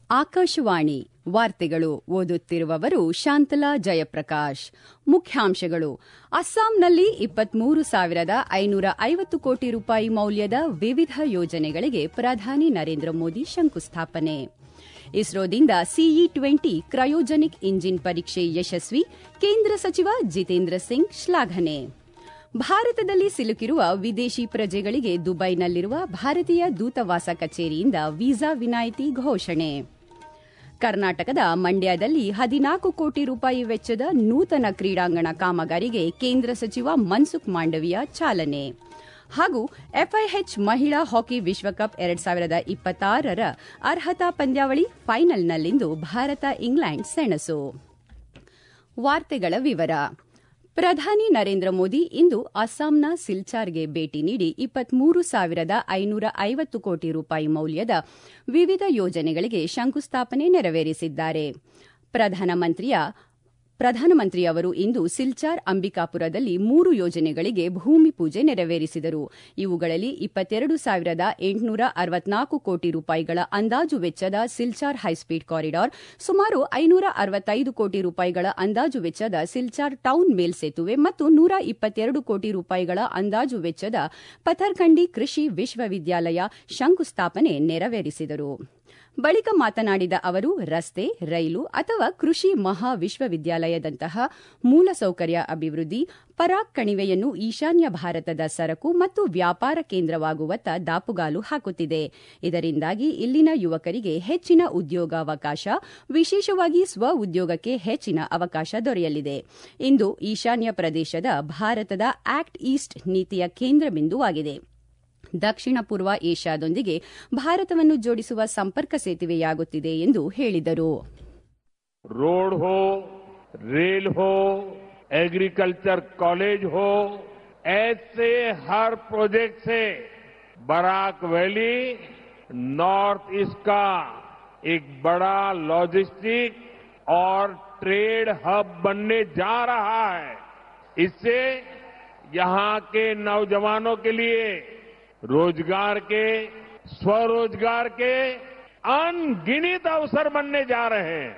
ಆಕಾಶವಾಣಿ ವಾರ್ತೆಗಳು ಓದುತ್ತಿರುವವರು ಶಾಂತಲಾ ಜಯಪ್ರಕಾಶ್ ಮುಖ್ಯಾಂಶಗಳು ಅಸ್ಸಾಂನಲ್ಲಿ ಇಪ್ಪತ್ಮೂರು ಸಾವಿರದ ಐನೂರ ಐವತ್ತು ಕೋಟಿ ರೂಪಾಯಿ ಮೌಲ್ಯದ ವಿವಿಧ ಯೋಜನೆಗಳಿಗೆ ಪ್ರಧಾನಿ ನರೇಂದ್ರ ಮೋದಿ ಶಂಕುಸ್ಥಾಪನೆ ಇಸ್ರೋದಿಂದ ಸಿಇ ಟ್ವೆಂಟಿ ಕ್ರಯೋಜೆನಿಕ್ ಇಂಜಿನ್ ಪರೀಕ್ಷೆ ಯಶಸ್ವಿ ಕೇಂದ್ರ ಸಚಿವ ಜಿತೇಂದ್ರ ಸಿಂಗ್ ಶ್ಲಾಘನೆ ಭಾರತದಲ್ಲಿ ಸಿಲುಕಿರುವ ವಿದೇಶಿ ಪ್ರಜೆಗಳಿಗೆ ದುಬೈನಲ್ಲಿರುವ ಭಾರತೀಯ ದೂತಾವಾಸ ಕಚೇರಿಯಿಂದ ವೀಸಾ ವಿನಾಯಿತಿ ಘೋಷಣೆ ಕರ್ನಾಟಕದ ಮಂಡ್ಯದಲ್ಲಿ ಹದಿನಾಲ್ಕು ಕೋಟಿ ರೂಪಾಯಿ ವೆಚ್ಚದ ನೂತನ ಕ್ರೀಡಾಂಗಣ ಕಾಮಗಾರಿಗೆ ಕೇಂದ್ರ ಸಚಿವ ಮನ್ಸುಖ್ ಮಾಂಡವಿಯಾ ಚಾಲನೆ ಹಾಗೂ ಎಫ್ಐಎಚ್ ಮಹಿಳಾ ಹಾಕಿ ವಿಶ್ವಕಪ್ ಎರಡ್ ಸಾವಿರದ ಇಪ್ಪತ್ತಾರರ ಅರ್ಹತಾ ಪಂದ್ಯಾವಳಿ ಫೈನಲ್ನಲ್ಲಿಂದು ಭಾರತ ಇಂಗ್ಲೆಂಡ್ ಸೆಣಸು ವಾರ್ತೆಗಳ ವಿವರ ಪ್ರಧಾನಿ ನರೇಂದ್ರ ಮೋದಿ ಇಂದು ಅಸ್ಸಾಂನ ಸಿಲ್ಚಾರ್ಗೆ ಭೇಟಿ ನೀಡಿ ಇಪ್ಪತ್ಮೂರು ಸಾವಿರದ ಐನೂರ ಐವತ್ತು ಕೋಟಿ ರೂಪಾಯಿ ಮೌಲ್ಯದ ವಿವಿಧ ಯೋಜನೆಗಳಿಗೆ ಶಂಕುಸ್ಥಾಪನೆ ನೆರವೇರಿಸಿದ್ದಾರೆ ಪ್ರಧಾನಮಂತ್ರಿಯ ಪ್ರಧಾನಮಂತ್ರಿಯವರು ಇಂದು ಸಿಲ್ಚಾರ್ ಅಂಬಿಕಾಪುರದಲ್ಲಿ ಮೂರು ಯೋಜನೆಗಳಿಗೆ ಭೂಮಿ ಪೂಜೆ ನೆರವೇರಿಸಿದರು ಇವುಗಳಲ್ಲಿ ಇಪ್ಪತ್ತೆರಡು ಸಾವಿರದ ಎಂಟುನೂರ ಅರವತ್ನಾಲ್ಕು ಕೋಟಿ ರೂಪಾಯಿಗಳ ಅಂದಾಜು ವೆಚ್ಚದ ಸಿಲ್ಚಾರ್ ಹೈಸ್ಪೀಡ್ ಕಾರಿಡಾರ್ ಸುಮಾರು ಐನೂರ ಅರವತ್ತೈದು ಕೋಟಿ ರೂಪಾಯಿಗಳ ಅಂದಾಜು ವೆಚ್ಚದ ಸಿಲ್ಚಾರ್ ಟೌನ್ ಮೇಲ್ಸೇತುವೆ ಮತ್ತು ನೂರ ಇಪ್ಪತ್ತೆರಡು ಕೋಟಿ ರೂಪಾಯಿಗಳ ಅಂದಾಜು ವೆಚ್ಚದ ಪಥರ್ಕಂಡಿ ಕೃಷಿ ವಿಶ್ವವಿದ್ಯಾಲಯ ಶಂಕುಸ್ಥಾಪನೆ ನೆರವೇರಿಸಿದರು ಬಳಿಕ ಮಾತನಾಡಿದ ಅವರು ರಸ್ತೆ ರೈಲು ಅಥವಾ ಕೃಷಿ ಮಹಾ ವಿಶ್ವವಿದ್ಯಾಲಯದಂತಹ ಮೂಲಸೌಕರ್ಯ ಅಭಿವೃದ್ಧಿ ಪರಾಕ್ ಕಣಿವೆಯನ್ನು ಈಶಾನ್ಯ ಭಾರತದ ಸರಕು ಮತ್ತು ವ್ಯಾಪಾರ ಕೇಂದ್ರವಾಗುವತ್ತ ದಾಪುಗಾಲು ಹಾಕುತ್ತಿದೆ ಇದರಿಂದಾಗಿ ಇಲ್ಲಿನ ಯುವಕರಿಗೆ ಹೆಚ್ಚಿನ ಉದ್ಯೋಗಾವಕಾಶ ವಿಶೇಷವಾಗಿ ಸ್ವ ಉದ್ಯೋಗಕ್ಕೆ ಹೆಚ್ಚಿನ ಅವಕಾಶ ದೊರೆಯಲಿದೆ ಇಂದು ಈಶಾನ್ಯ ಪ್ರದೇಶದ ಭಾರತದ ಆಕ್ಟ್ ಈಸ್ಟ್ ನೀತಿಯ ಕೇಂದ್ರ ಬಿಂದುವಾಗಿದೆ ದಕ್ಷಿಣ ಪೂರ್ವ ಏಷ್ಯಾದೊಂದಿಗೆ ಭಾರತವನ್ನು ಜೋಡಿಸುವ ಸಂಪರ್ಕ ಸೇತುವೆಯಾಗುತ್ತಿದೆ ಎಂದು ಹೇಳಿದರು रोड हो रेल हो एग्रीकल्चर कॉलेज हो ऐसे हर प्रोजेक्ट से बराक वैली नॉर्थ ईस्ट का एक बड़ा लॉजिस्टिक और ट्रेड हब बनने जा रहा है इससे यहां के नौजवानों के लिए रोजगार के स्वरोजगार के अनगिनित अवसर बनने जा रहे हैं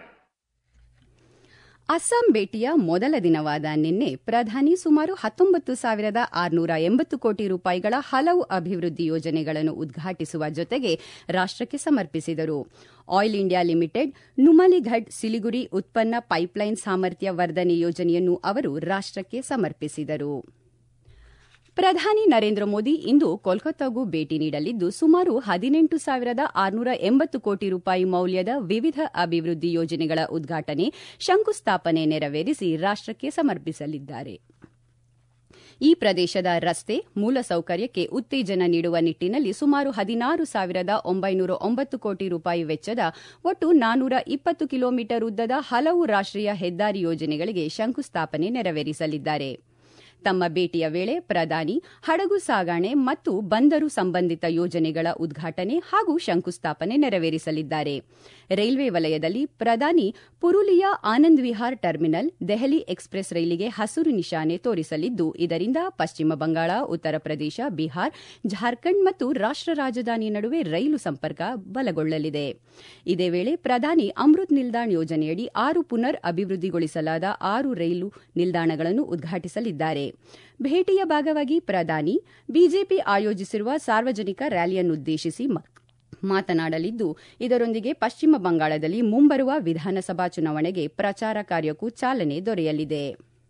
ಅಸ್ಸಾಂ ಭೇಟಿಯ ಮೊದಲ ದಿನವಾದ ನಿನ್ನೆ ಪ್ರಧಾನಿ ಸುಮಾರು ಹತ್ತೊಂಬತ್ತು ಸಾವಿರದ ಆರುನೂರ ಎಂಬತ್ತು ಕೋಟಿ ರೂಪಾಯಿಗಳ ಹಲವು ಅಭಿವೃದ್ಧಿ ಯೋಜನೆಗಳನ್ನು ಉದ್ಘಾಟಿಸುವ ಜೊತೆಗೆ ರಾಷ್ಟಕ್ಕೆ ಸಮರ್ಪಿಸಿದರು Oil India Limited Numaligarh Siliguri ಉತ್ಪನ್ನ ಪೈಪ್ಲೈನ್ ಸಾಮರ್ಥ್ಯ ವರ್ಧನೆ ಯೋಜನೆಯನ್ನು ಅವರು ರಾಷ್ಟಕ್ಕೆ ಸಮರ್ಪಿಸಿದರು ಪ್ರಧಾನಿ ನರೇಂದ್ರ ಮೋದಿ ಇಂದು ಕೋಲ್ಕತ್ತಾಗೂ ಭೇಟಿ ನೀಡಲಿದ್ದು ಸುಮಾರು ಹದಿನೆಂಟು ಸಾವಿರದ ಆರುನೂರ ಎಂಬತ್ತು ಕೋಟಿ ರೂಪಾಯಿ ಮೌಲ್ಯದ ವಿವಿಧ ಅಭಿವೃದ್ಧಿ ಯೋಜನೆಗಳ ಉದ್ಘಾಟನೆ ಶಂಕುಸ್ಥಾಪನೆ ನೆರವೇರಿಸಿ ರಾಷ್ಟಕ್ಕೆ ಸಮರ್ಪಿಸಲಿದ್ದಾರೆ ಈ ಪ್ರದೇಶದ ರಸ್ತೆ ಮೂಲಸೌಕರ್ಯಕ್ಕೆ ಉತ್ತೇಜನ ನೀಡುವ ನಿಟ್ಟಿನಲ್ಲಿ ಸುಮಾರು ಹದಿನಾರು ಸಾವಿರದ ಒಂಬೈನೂರ ಒಂಬತ್ತು ಕೋಟಿ ರೂಪಾಯಿ ವೆಚ್ಚದ ಒಟ್ಟು ನಾನೂರ ಇಪ್ಪತ್ತು ಕಿಲೋಮೀಟರ್ ಉದ್ದದ ಹಲವು ರಾಷ್ಟೀಯ ಹೆದ್ದಾರಿ ಯೋಜನೆಗಳಿಗೆ ಶಂಕುಸ್ಥಾಪನೆ ನೆರವೇರಿಸಲಿದ್ದಾರೆ ತಮ್ಮ ಭೇಟಿಯ ವೇಳೆ ಪ್ರಧಾನಿ ಹಡಗು ಸಾಗಣೆ ಮತ್ತು ಬಂದರು ಸಂಬಂಧಿತ ಯೋಜನೆಗಳ ಉದ್ಘಾಟನೆ ಹಾಗೂ ಶಂಕುಸ್ಥಾಪನೆ ನೆರವೇರಿಸಲಿದ್ದಾರೆ ರೈಲ್ವೆ ವಲಯದಲ್ಲಿ ಪ್ರಧಾನಿ ಪುರುಲಿಯಾ ಆನಂದ್ ವಿಹಾರ್ ಟರ್ಮಿನಲ್ ದೆಹಲಿ ಎಕ್ಸ್ಪ್ರೆಸ್ ರೈಲಿಗೆ ಹಸಿರು ನಿಶಾನೆ ತೋರಿಸಲಿದ್ದು ಇದರಿಂದ ಪಶ್ಚಿಮ ಬಂಗಾಳ ಉತ್ತರ ಪ್ರದೇಶ ಬಿಹಾರ್ ಜಾರ್ಖಂಡ್ ಮತ್ತು ರಾಷ್ಟ ರಾಜಧಾನಿ ನಡುವೆ ರೈಲು ಸಂಪರ್ಕ ಬಲಗೊಳ್ಳಲಿದೆ ಇದೇ ವೇಳೆ ಪ್ರಧಾನಿ ಅಮೃತ್ ನಿಲ್ದಾಣ್ ಯೋಜನೆಯಡಿ ಆರು ಪುನರ್ ಅಭಿವೃದ್ಧಿಗೊಳಿಸಲಾದ ಆರು ರೈಲು ನಿಲ್ದಾಣಗಳನ್ನು ಉದ್ಘಾಟಿಸಲಿದ್ದಾರೆ ಭೇಟಿಯ ಭಾಗವಾಗಿ ಪ್ರಧಾನಿ ಬಿಜೆಪಿ ಆಯೋಜಿಸಿರುವ ಸಾರ್ವಜನಿಕ ರ್ಯಾಲಿಯನ್ನುದ್ದೇಶಿಸಿ ಮಾತನಾಡಲಿದ್ದು ಇದರೊಂದಿಗೆ ಪಶ್ಚಿಮ ಬಂಗಾಳದಲ್ಲಿ ಮುಂಬರುವ ವಿಧಾನಸಭಾ ಚುನಾವಣೆಗೆ ಪ್ರಚಾರ ಕಾರ್ಯಕ್ಕೂ ಚಾಲನೆ ದೊರೆಯಲಿದೆ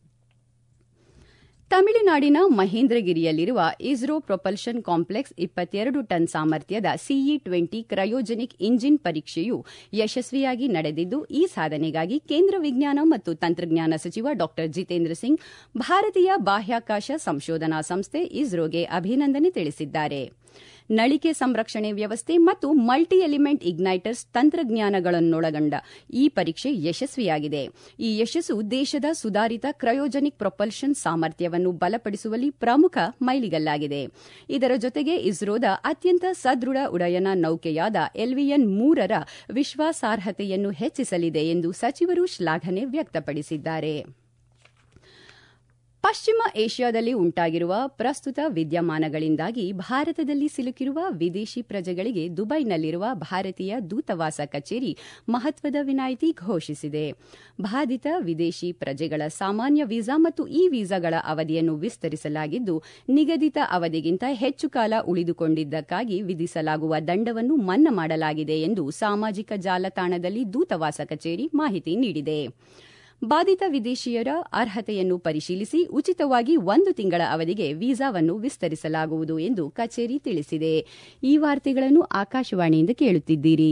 ತಮಿಳುನಾಡಿನ ಮಹೇಂದ್ರಗಿರಿಯಲ್ಲಿರುವ ಇಸ್ರೋ ಪ್ರೊಪಲ್ಷನ್ ಕಾಂಪ್ಲೆಕ್ಸ್ ಇಪ್ಪತ್ತೆರಡು ಟನ್ ಸಾಮರ್ಥ್ಯದ ಸಿಇ ಟ್ವೆಂಟಿ ಕ್ರಯೋಜೆನಿಕ್ ಇಂಜಿನ್ ಪರೀಕ್ಷೆಯು ಯಶಸ್ವಿಯಾಗಿ ನಡೆದಿದ್ದು ಈ ಸಾಧನೆಗಾಗಿ ಕೇಂದ್ರ ವಿಜ್ಞಾನ ಮತ್ತು ತಂತ್ರಜ್ಞಾನ ಸಚಿವ ಡಾ ಜಿತೇಂದ್ರ ಸಿಂಗ್ ಭಾರತೀಯ ಬಾಹ್ಯಾಕಾಶ ಸಂಶೋಧನಾ ಸಂಸ್ಥೆ ಇಸ್ರೋಗೆ ಅಭಿನಂದನೆ ತಿಳಿಸಿದ್ದಾರೆ ನಳಿಕೆ ಸಂರಕ್ಷಣೆ ವ್ಯವಸ್ಥೆ ಮತ್ತು ಮಲ್ಟಿ ಎಲಿಮೆಂಟ್ ಇಗ್ನೈಟರ್ಸ್ ತಂತ್ರಜ್ಞಾನಗಳನ್ನೊಳಗೊಂಡ ಈ ಪರೀಕ್ಷೆ ಯಶಸ್ವಿಯಾಗಿದೆ ಈ ಯಶಸ್ಸು ದೇಶದ ಸುಧಾರಿತ ಕ್ರಯೋಜೆನಿಕ್ ಪ್ರೊಪಲ್ಷನ್ ಸಾಮರ್ಥ್ಯವನ್ನು ಬಲಪಡಿಸುವಲ್ಲಿ ಪ್ರಮುಖ ಮೈಲಿಗಲ್ಲಾಗಿದೆ ಇದರ ಜೊತೆಗೆ ಇಸ್ರೋದ ಅತ್ಯಂತ ಸದೃಢ ಉಡಯನ ನೌಕೆಯಾದ ಎಲ್ವಿಎನ್ ಮೂರರ ವಿಶ್ವಾಸಾರ್ಹತೆಯನ್ನು ಹೆಚ್ಚಿಸಲಿದೆ ಎಂದು ಸಚಿವರು ಶ್ಲಾಘನೆ ವ್ಯಕ್ತಪಡಿಸಿದ್ದಾರೆ ಪಶ್ಚಿಮ ಏಷ್ಯಾದಲ್ಲಿ ಉಂಟಾಗಿರುವ ಪ್ರಸ್ತುತ ವಿದ್ಯಮಾನಗಳಿಂದಾಗಿ ಭಾರತದಲ್ಲಿ ಸಿಲುಕಿರುವ ವಿದೇಶಿ ಪ್ರಜೆಗಳಿಗೆ ದುಬೈನಲ್ಲಿರುವ ಭಾರತೀಯ ದೂತಾವಾಸ ಕಚೇರಿ ಮಹತ್ವದ ವಿನಾಯಿತಿ ಘೋಷಿಸಿದೆ ಬಾಧಿತ ವಿದೇಶಿ ಪ್ರಜೆಗಳ ಸಾಮಾನ್ಯ ವೀಸಾ ಮತ್ತು ಇ ವೀಸಾಗಳ ಅವಧಿಯನ್ನು ವಿಸ್ತರಿಸಲಾಗಿದ್ದು ನಿಗದಿತ ಅವಧಿಗಿಂತ ಹೆಚ್ಚು ಕಾಲ ಉಳಿದುಕೊಂಡಿದ್ದಕ್ಕಾಗಿ ವಿಧಿಸಲಾಗುವ ದಂಡವನ್ನು ಮನ್ನಾ ಮಾಡಲಾಗಿದೆ ಎಂದು ಸಾಮಾಜಿಕ ಜಾಲತಾಣದಲ್ಲಿ ದೂತಾವಾಸ ಕಚೇರಿ ಮಾಹಿತಿ ನೀಡಿದೆ ಬಾಧಿತ ವಿದೇಶಿಯರ ಅರ್ಹತೆಯನ್ನು ಪರಿಶೀಲಿಸಿ ಉಚಿತವಾಗಿ ಒಂದು ತಿಂಗಳ ಅವಧಿಗೆ ವೀಸಾವನ್ನು ವಿಸ್ತರಿಸಲಾಗುವುದು ಎಂದು ಕಚೇರಿ ತಿಳಿಸಿದೆ ಈ ವಾರ್ತೆಗಳನ್ನು ಆಕಾಶವಾಣಿಯಿಂದ ಕೇಳುತ್ತಿದ್ದೀರಿ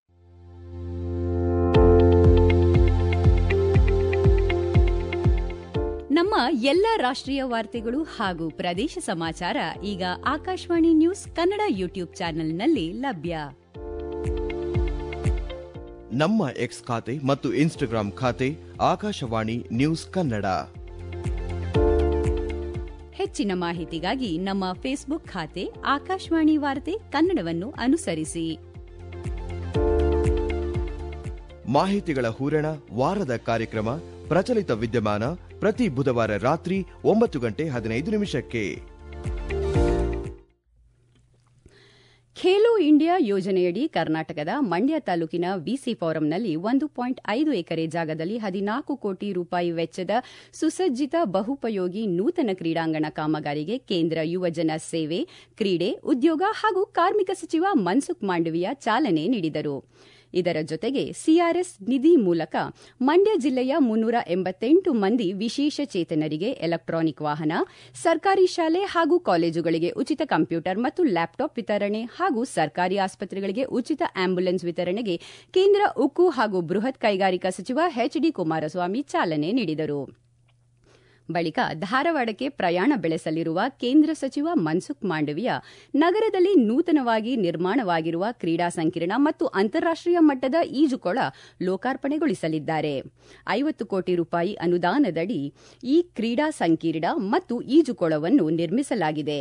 ನಮ್ಮ ಎಲ್ಲ ರಾಷ್ಟ್ರೀಯ ವಾರ್ತೆಗಳು ಹಾಗೂ ಪ್ರದೇಶ ಸಮಾಚಾರ ಈಗ ಆಕಾಶವಾಣಿ ನ್ಯೂಸ್ ಕನ್ನಡ ಯೂಟ್ಯೂಬ್ ಚಾನೆಲ್ನಲ್ಲಿ ಲಭ್ಯ ನಮ್ಮ ಎಕ್ಸ್ ಖಾತೆ ಮತ್ತು ಇನ್ಸ್ಟಾಗ್ರಾಂ ಖಾತೆ ಆಕಾಶವಾಣಿ ನ್ಯೂಸ್ ಕನ್ನಡ ಹೆಚ್ಚಿನ ಮಾಹಿತಿಗಾಗಿ ನಮ್ಮ ಫೇಸ್ಬುಕ್ ಖಾತೆ ಆಕಾಶವಾಣಿ ವಾರ್ತೆ ಕನ್ನಡವನ್ನು ಅನುಸರಿಸಿ ಮಾಹಿತಿಗಳ ಹೂರಣ ವಾರದ ಕಾರ್ಯಕ್ರಮ ಪ್ರಚಲಿತ ವಿದ್ಯಮಾನ ಪ್ರತಿ ಬುಧವಾರ ರಾತ್ರಿ ಒಂಬತ್ತು ಗಂಟೆ ಹದಿನೈದು ನಿಮಿಷಕ್ಕೆ ಖೇಲೋ ಇಂಡಿಯಾ ಯೋಜನೆಯಡಿ ಕರ್ನಾಟಕದ ಮಂಡ್ಯ ತಾಲೂಕಿನ ವಿಸಿ ಫಾರಂನಲ್ಲಿ ಒಂದು ಪಾಯಿಂಟ್ ಐದು ಎಕರೆ ಜಾಗದಲ್ಲಿ ಹದಿನಾಲ್ಕು ಕೋಟಿ ರೂಪಾಯಿ ವೆಚ್ಚದ ಸುಸಜ್ಜಿತ ಬಹುಪಯೋಗಿ ನೂತನ ಕ್ರೀಡಾಂಗಣ ಕಾಮಗಾರಿಗೆ ಕೇಂದ್ರ ಯುವಜನ ಸೇವೆ ಕ್ರೀಡೆ ಉದ್ಯೋಗ ಹಾಗೂ ಕಾರ್ಮಿಕ ಸಚಿವ ಮನ್ಸುಖ್ ಮಾಂಡವಿಯಾ ಚಾಲನೆ ನೀಡಿದರು ಇದರ ಜೊತೆಗೆ ಸಿಆರ್ಎಸ್ ನಿಧಿ ಮೂಲಕ ಮಂಡ್ಯ ಜಿಲ್ಲೆಯ ಮುನ್ನೂರ ಎಂಬತ್ತೆಂಟು ಮಂದಿ ವಿಶೇಷ ಚೇತನರಿಗೆ ಎಲೆಕ್ಟ್ರಾನಿಕ್ ವಾಹನ ಸರ್ಕಾರಿ ಶಾಲೆ ಹಾಗೂ ಕಾಲೇಜುಗಳಿಗೆ ಉಚಿತ ಕಂಪ್ಯೂಟರ್ ಮತ್ತು ಲ್ಯಾಪ್ಟಾಪ್ ವಿತರಣೆ ಹಾಗೂ ಸರ್ಕಾರಿ ಆಸ್ಪತ್ರೆಗಳಿಗೆ ಉಚಿತ ಆಂಬ್ಯುಲೆನ್ಸ್ ವಿತರಣೆಗೆ ಕೇಂದ್ರ ಉಕ್ಕು ಹಾಗೂ ಬೃಹತ್ ಕೈಗಾರಿಕಾ ಸಚಿವ ಎಚ್ಡಿ ಕುಮಾರಸ್ವಾಮಿ ಚಾಲನೆ ನೀಡಿದರು ಬಳಿಕ ಧಾರವಾಡಕ್ಕೆ ಪ್ರಯಾಣ ಬೆಳೆಸಲಿರುವ ಕೇಂದ್ರ ಸಚಿವ ಮನ್ಸುಖ್ ಮಾಂಡವಿಯಾ ನಗರದಲ್ಲಿ ನೂತನವಾಗಿ ನಿರ್ಮಾಣವಾಗಿರುವ ಕ್ರೀಡಾ ಸಂಕೀರ್ಣ ಮತ್ತು ಅಂತಾರಾಷ್ಟೀಯ ಮಟ್ಟದ ಈಜುಕೊಳ ಲೋಕಾರ್ಪಣೆಗೊಳಿಸಲಿದ್ದಾರೆ ಐವತ್ತು ಕೋಟಿ ರೂಪಾಯಿ ಅನುದಾನದಡಿ ಈ ಕ್ರೀಡಾ ಸಂಕೀರ್ಣ ಮತ್ತು ಈಜುಕೊಳವನ್ನು ನಿರ್ಮಿಸಲಾಗಿದೆ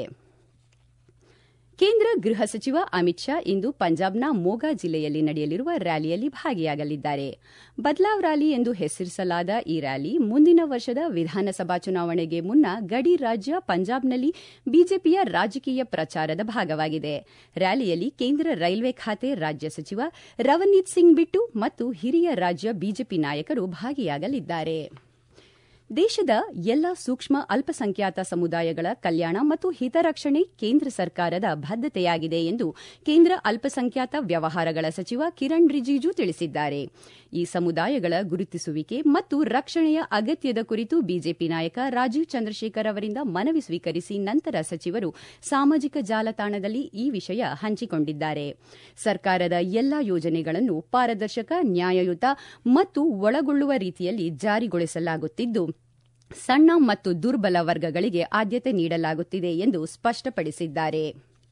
ಕೇಂದ್ರ ಗೃಹ ಸಚಿವ ಅಮಿತ್ ಶಾ ಇಂದು ಪಂಜಾಬ್ನ ಮೋಗಾ ಜಿಲ್ಲೆಯಲ್ಲಿ ನಡೆಯಲಿರುವ ರ್ಯಾಲಿಯಲ್ಲಿ ಭಾಗಿಯಾಗಲಿದ್ದಾರೆ ಬದ್ಲಾವ್ ರ್ಯಾಲಿ ಎಂದು ಹೆಸರಿಸಲಾದ ಈ ರ್ಯಾಲಿ ಮುಂದಿನ ವರ್ಷದ ವಿಧಾನಸಭಾ ಚುನಾವಣೆಗೆ ಮುನ್ನ ಗಡಿ ರಾಜ್ಯ ಪಂಜಾಬ್ನಲ್ಲಿ ಬಿಜೆಪಿಯ ರಾಜಕೀಯ ಪ್ರಚಾರದ ಭಾಗವಾಗಿದೆ ರ್ಯಾಲಿಯಲ್ಲಿ ಕೇಂದ್ರ ರೈಲ್ವೆ ಖಾತೆ ರಾಜ್ಯ ಸಚಿವ ರವನೀತ್ ಸಿಂಗ್ ಬಿಟ್ಟು ಮತ್ತು ಹಿರಿಯ ರಾಜ್ಯ ಬಿಜೆಪಿ ನಾಯಕರು ಭಾಗಿಯಾಗಲಿದ್ದಾರೆ ದೇಶದ ಎಲ್ಲ ಸೂಕ್ಷ್ಮ ಅಲ್ಪಸಂಖ್ಯಾತ ಸಮುದಾಯಗಳ ಕಲ್ಯಾಣ ಮತ್ತು ಹಿತರಕ್ಷಣೆ ಕೇಂದ್ರ ಸರ್ಕಾರದ ಬದ್ದತೆಯಾಗಿದೆ ಎಂದು ಕೇಂದ್ರ ಅಲ್ಪಸಂಖ್ಯಾತ ವ್ಯವಹಾರಗಳ ಸಚಿವ ಕಿರಣ್ ರಿಜಿಜು ತಿಳಿಸಿದ್ದಾರೆ ಈ ಸಮುದಾಯಗಳ ಗುರುತಿಸುವಿಕೆ ಮತ್ತು ರಕ್ಷಣೆಯ ಅಗತ್ಯದ ಕುರಿತು ಬಿಜೆಪಿ ನಾಯಕ ರಾಜೀವ್ ಚಂದ್ರಶೇಖರ್ ಅವರಿಂದ ಮನವಿ ಸ್ವೀಕರಿಸಿ ನಂತರ ಸಚಿವರು ಸಾಮಾಜಿಕ ಜಾಲತಾಣದಲ್ಲಿ ಈ ವಿಷಯ ಹಂಚಿಕೊಂಡಿದ್ದಾರೆ ಸರ್ಕಾರದ ಎಲ್ಲಾ ಯೋಜನೆಗಳನ್ನು ಪಾರದರ್ಶಕ ನ್ಯಾಯಯುತ ಮತ್ತು ಒಳಗೊಳ್ಳುವ ರೀತಿಯಲ್ಲಿ ಜಾರಿಗೊಳಿಸಲಾಗುತ್ತಿದ್ದು ಸಣ್ಣ ಮತ್ತು ದುರ್ಬಲ ವರ್ಗಗಳಿಗೆ ಆದ್ಯತೆ ನೀಡಲಾಗುತ್ತಿದೆ ಎಂದು ಸ್ಪಷ್ಟಪಡಿಸಿದ್ದಾರೆ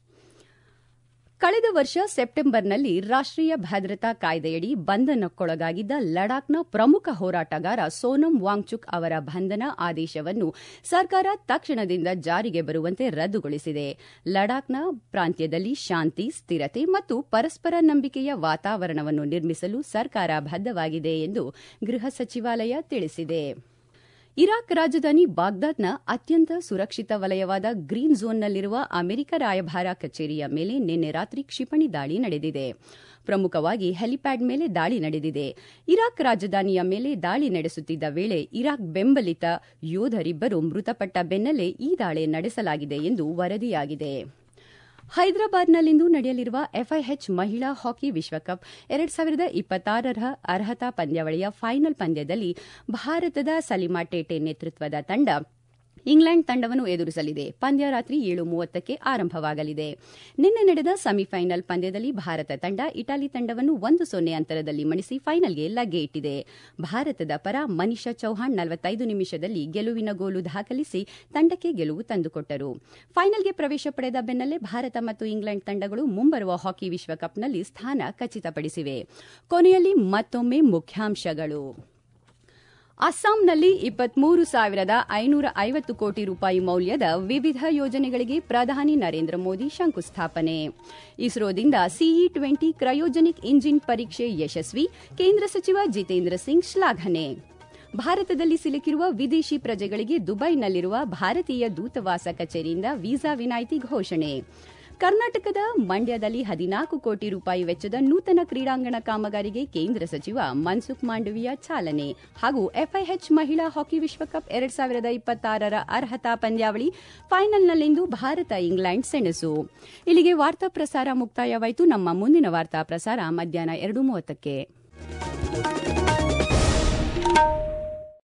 ಕಳೆದ ವರ್ಷ ಸೆಪ್ಟೆಂಬರ್ನಲ್ಲಿ ರಾಷ್ಟೀಯ ಭದ್ರತಾ ಕಾಯ್ದೆಯಡಿ ಬಂಧನಕ್ಕೊಳಗಾಗಿದ್ದ ಲಡಾಖ್ನ ಪ್ರಮುಖ ಹೋರಾಟಗಾರ ಸೋನಂ ವಾಂಗ್ಚುಕ್ ಅವರ ಬಂಧನ ಆದೇಶವನ್ನು ಸರ್ಕಾರ ತಕ್ಷಣದಿಂದ ಜಾರಿಗೆ ಬರುವಂತೆ ರದ್ದುಗೊಳಿಸಿದೆ ಲಡಾಖ್ನ ಪ್ರಾಂತ್ಯದಲ್ಲಿ ಶಾಂತಿ ಸ್ಥಿರತೆ ಮತ್ತು ಪರಸ್ಪರ ನಂಬಿಕೆಯ ವಾತಾವರಣವನ್ನು ನಿರ್ಮಿಸಲು ಸರ್ಕಾರ ಬದ್ದವಾಗಿದೆ ಎಂದು ಗೃಹ ಸಚಿವಾಲಯ ತಿಳಿಸಿದೆ ಇರಾಕ್ ರಾಜಧಾನಿ ಬಾಗ್ದಾದ್ನ ಅತ್ಯಂತ ಸುರಕ್ಷಿತ ವಲಯವಾದ ಗ್ರೀನ್ ಝೋನ್ನಲ್ಲಿರುವ ಅಮೆರಿಕ ರಾಯಭಾರ ಕಚೇರಿಯ ಮೇಲೆ ನಿನ್ನೆ ರಾತ್ರಿ ಕ್ಷಿಪಣಿ ದಾಳಿ ನಡೆದಿದೆ ಪ್ರಮುಖವಾಗಿ ಹೆಲಿಪ್ಯಾಡ್ ಮೇಲೆ ದಾಳಿ ನಡೆದಿದೆ ಇರಾಕ್ ರಾಜಧಾನಿಯ ಮೇಲೆ ದಾಳಿ ನಡೆಸುತ್ತಿದ್ದ ವೇಳೆ ಇರಾಕ್ ಬೆಂಬಲಿತ ಯೋಧರಿಬ್ಬರು ಮೃತಪಟ್ಟ ಬೆನ್ನಲ್ಲೇ ಈ ದಾಳಿ ನಡೆಸಲಾಗಿದೆ ಎಂದು ವರದಿಯಾಗಿದೆ ಹೈದರಾಬಾದ್ನಲ್ಲಿಂದು ನಡೆಯಲಿರುವ ಎಫ್ಐಎಚ್ ಮಹಿಳಾ ಹಾಕಿ ವಿಶ್ವಕಪ್ ಎರಡ್ ಸಾವಿರದ ಇಪ್ಪತ್ತಾರರ ಅರ್ಹತಾ ಪಂದ್ಯಾವಳಿಯ ಫೈನಲ್ ಪಂದ್ಯದಲ್ಲಿ ಭಾರತದ ಸಲಿಮಾ ಟೇಟೆ ನೇತೃತ್ವದ ತಂಡ ಇಂಗ್ಲೆಂಡ್ ತಂಡವನ್ನು ಎದುರಿಸಲಿದೆ ಪಂದ್ಯ ರಾತ್ರಿ ಏಳು ಮೂವತ್ತಕ್ಕೆ ಆರಂಭವಾಗಲಿದೆ ನಿನ್ನೆ ನಡೆದ ಸೆಮಿಫೈನಲ್ ಪಂದ್ಯದಲ್ಲಿ ಭಾರತ ತಂಡ ಇಟಲಿ ತಂಡವನ್ನು ಒಂದು ಸೊನ್ನೆ ಅಂತರದಲ್ಲಿ ಮಣಿಸಿ ಫೈನಲ್ಗೆ ಲಗ್ಗೆ ಇಟ್ಟಿದೆ ಭಾರತದ ಪರ ಮನಿಷಾ ಚೌಹಾಣ್ ನಲವತ್ತೈದು ನಿಮಿಷದಲ್ಲಿ ಗೆಲುವಿನ ಗೋಲು ದಾಖಲಿಸಿ ತಂಡಕ್ಕೆ ಗೆಲುವು ತಂದುಕೊಟ್ಟರು ಫೈನಲ್ಗೆ ಪ್ರವೇಶ ಪಡೆದ ಬೆನ್ನಲ್ಲೇ ಭಾರತ ಮತ್ತು ಇಂಗ್ಲೆಂಡ್ ತಂಡಗಳು ಮುಂಬರುವ ಹಾಕಿ ವಿಶ್ವಕಪ್ನಲ್ಲಿ ಸ್ಥಾನ ಖಚಿತಪಡಿಸಿವೆ ಕೊನೆಯಲ್ಲಿ ಮತ್ತೊಮ್ಮೆ ಮುಖ್ಯಾಂಶಗಳು ಅಸ್ಸಾಂನಲ್ಲಿ ಇಪ್ಪತ್ಮೂರು ಸಾವಿರದ ಐನೂರ ಐವತ್ತು ಕೋಟಿ ರೂಪಾಯಿ ಮೌಲ್ಯದ ವಿವಿಧ ಯೋಜನೆಗಳಿಗೆ ಪ್ರಧಾನಿ ನರೇಂದ್ರ ಮೋದಿ ಶಂಕುಸ್ಥಾಪನೆ ಇಸ್ರೋದಿಂದ ಸಿಇ ಟ್ವೆಂಟಿ ಕ್ರಯೋಜನಿಕ್ ಇಂಜಿನ್ ಪರೀಕ್ಷೆ ಯಶಸ್ವಿ ಕೇಂದ್ರ ಸಚಿವ ಜಿತೇಂದ್ರ ಸಿಂಗ್ ಶ್ಲಾಘನೆ ಭಾರತದಲ್ಲಿ ಸಿಲುಕಿರುವ ವಿದೇಶಿ ಪ್ರಜೆಗಳಿಗೆ ದುಬೈನಲ್ಲಿರುವ ಭಾರತೀಯ ದೂತಾವಾಸ ಕಚೇರಿಯಿಂದ ವೀಸಾ ವಿನಾಯಿತಿ ಘೋಷಣೆ ಕರ್ನಾಟಕದ ಮಂಡ್ಯದಲ್ಲಿ ಹದಿನಾಲ್ಕು ಕೋಟಿ ರೂಪಾಯಿ ವೆಚ್ಚದ ನೂತನ ಕ್ರೀಡಾಂಗಣ ಕಾಮಗಾರಿಗೆ ಕೇಂದ್ರ ಸಚಿವ ಮನ್ಸುಖ್ ಮಾಂಡವಿಯಾ ಚಾಲನೆ ಹಾಗೂ ಎಫ್ಐಎಚ್ ಮಹಿಳಾ ಹಾಕಿ ವಿಶ್ವಕಪ್ ಎರಡ್ ಸಾವಿರದ ಇಪ್ಪತ್ತಾರರ ಅರ್ಹತಾ ಪಂದ್ಯಾವಳಿ ಫೈನಲ್ನಲ್ಲಿಂದು ಭಾರತ ಇಂಗ್ಲೆಂಡ್ ಸೆಣಸು ಇಲ್ಲಿಗೆ ವಾರ್ತಾ ಪ್ರಸಾರ ಮುಕ್ತಾಯವಾಯಿತು ನಮ್ಮ ಮುಂದಿನ ವಾರ್ತಾ ಪ್ರಸಾರ ಮಧ್ಯಾಹ್ನ ಎರಡು ಮೂವತ್ತಕ್ಕೆ